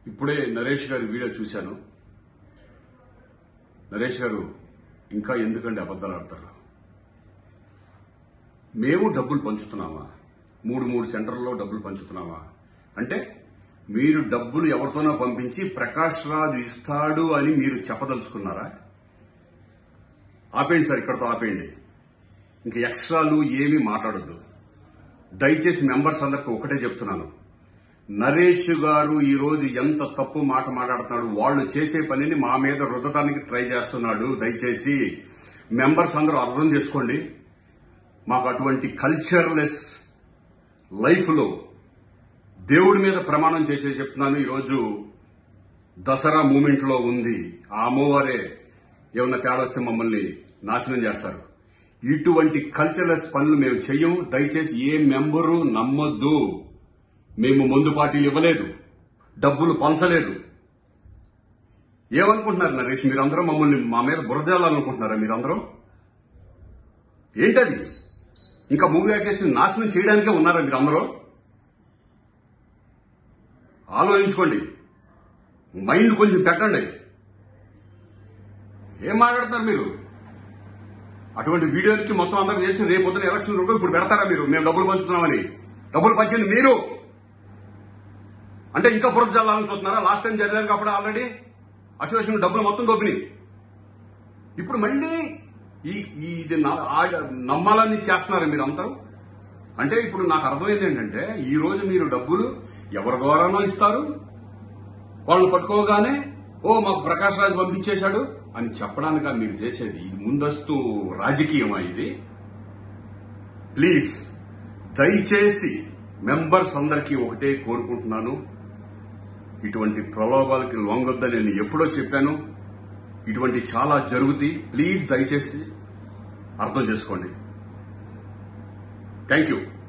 ఇప్పుడే నరేష్ గారి వీడియో చూశాను నరేష్ గారు ఇంకా ఎందుకండి అబద్ధాలు ఆడతారు మేము డబ్బులు పంచుతున్నామా మూడు మూడు సెంటర్లలో డబ్బులు పంచుతున్నామా అంటే మీరు డబ్బులు ఎవరితోనో పంపించి ప్రకాష్ రాజు ఇస్తాడు అని మీరు చెప్పదలుచుకున్నారా ఆపేయండి సార్ ఇక్కడతో ఆపేయండి ఇంక ఎక్స్ట్రాలు ఏమీ మాట్లాడొద్దు దయచేసి మెంబర్స్ అందరికి ఒకటే చెప్తున్నాను నరేష్ గారు ఈ రోజు ఎంత తప్పు మాట మాట్లాడుతున్నాడు వాళ్ళు చేసే పనిని మా మీద రుద్దటానికి ట్రై చేస్తున్నాడు దయచేసి మెంబర్స్ అందరూ అర్థం చేసుకోండి మాకు అటువంటి కల్చర్లెస్ లైఫ్ లో దేవుడి మీద ప్రమాణం చేసే చెప్తున్నాను ఈరోజు దసరా మూమెంట్ లో ఉంది ఆ అమ్మవారే ఏమన్నా తేడా వస్తే మమ్మల్ని నాశనం చేస్తారు ఇటువంటి కల్చర్లెస్ పనులు మేము చెయ్యం దయచేసి ఏ మెంబరు నమ్మొద్దు మేము మందు పార్టీలు ఇవ్వలేదు డబ్బులు పంచలేదు ఏమనుకుంటున్నారు నరేష్ మీరందరూ మమ్మల్ని మా మీద బురదాలనుకుంటున్నారా మీరందరూ ఏంటది ఇంకా మూవీ ఆర్టిస్ట్ నాశనం చేయడానికే ఉన్నారా మీరందరూ ఆలోచించుకోండి మైండ్ కొంచెం పెట్టండి ఏం మాట్లాడుతున్నారు మీరు అటువంటి వీడియోలకి మొత్తం అందరూ చేసి రేపు పొద్దున ఎలక్షన్ రెండు ఇప్పుడు పెడతారా మీరు మేము డబ్బులు పంచుతున్నామని డబ్బులు పంచింది మీరు అంటే ఇంకా బురద జల్లాలని చూస్తున్నారా లాస్ట్ టైం జరిగారు కాబట్టి ఆల్రెడీ అసోసియేషన్ డబ్బులు మొత్తం దొబ్బినాయి ఇప్పుడు మళ్ళీ ఈ ఈ ఇది నా- ఆ- నమ్మాలని చేస్తున్నారు మీరు అందరూ అంటే ఇప్పుడు నాకు అర్థమైంది ఏంటంటే ఈ రోజు మీరు డబ్బులు ఎవరి ద్వారానో ఇస్తారు వాళ్ళని పట్టుకోగానే ఓ మాకు ప్రకాష్ రాజ్ పంపించేశాడు అని చెప్పడానిక మీరు చేసేది ఇది ముందస్తు రాజకీయమా ఇది ప్లీజ్ దయచేసి మెంబర్స్ అందరికీ ఒకటే కోరుకుంటున్నాను ఇటువంటి ప్రలోభాలకి లొంగొద్దని నేను ఎప్పుడో చెప్పాను ఇటువంటి చాలా జరుగుతాయి ప్లీజ్ దయచేసి అర్థం చేసుకోండి థ్యాంక్ యూ